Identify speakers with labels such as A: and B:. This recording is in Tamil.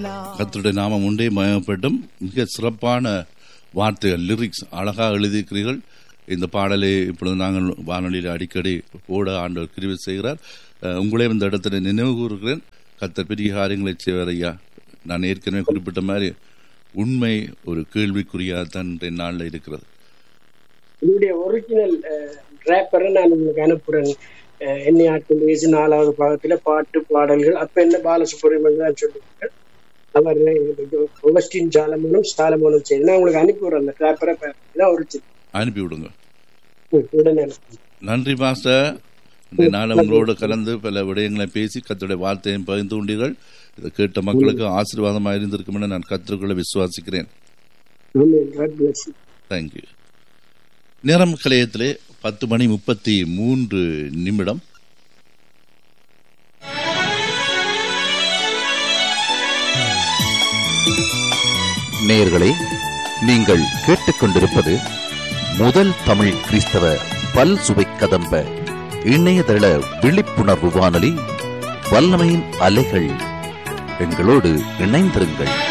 A: கர்த்தருடைய நாமம் உண்டே மயப்பட்டும் மிக சிறப்பான வார்த்தைகள் லிரிக்ஸ் அழகாக எழுதியிருக்கிறீர்கள் இந்த பாடலை இப்பொழுது நாங்கள் வானொலியில் அடிக்கடி போட ஆண்டவர் கிருவி செய்கிறார் அஹ், உங்களையும் இந்த இடத்துல நினைவு கூறுகிறேன் கர்த்தர் பெரிய காரியங்களை செய்வார் ஐயா நான் ஏற்கனவே குறிப்பிட்ட மாதிரி உண்மை ஒரு கேள்விக்குறியாக தான் இன்றைய நாளில் இருக்கிறது
B: என்னுடைய ஒரிஜினல் ரேப்பரை நான் உங்களுக்கு அனுப்புறேன் அஹ், என்னை ஆட்கள் வயசு நாலாவது பாகத்துல பாட்டு பாடல்கள் அப்ப என்ன பாலசுப்ரமணியம் தான் சொல்லுவாங்க அவர் ஒவஸ்டின் சாலமோனும் சாலமோனும் சரி நான் உங்களுக்கு அனுப்பி விடுறேன் அந்த ரேப்பரை தான் ஒரிஜினல்
A: அனுப்பி விடுங்க
B: உடனே அனுப்புறேன்.
A: நன்றி மாஸ்டர் இந்த நாள் உங்களோடு கலந்து பல விடயங்களை பேசி கத்துடைய வார்த்தையும் பகிர்ந்து கொண்டீர்கள் இதை கேட்ட மக்களுக்கு ஆசீர்வாதமாக இருந்திருக்கும் என நான் கற்றுக்கொள்ள விசுவாசிக்கிறேன்
B: Amen. God bless you.
A: Thank you நேரம் கலையத்திலே பத்து மணி முப்பத்தி மூன்று நிமிடம்
C: நேயர்களே நீங்கள் கேட்டுக்கொண்டிருப்பது முதல் தமிழ் கிறிஸ்தவ பல் சுவை கதம்ப இணையதள விழிப்புணர்வு வானொலி வல்லமையின் அலைகள் எங்களோடு இணைந்திருங்கள்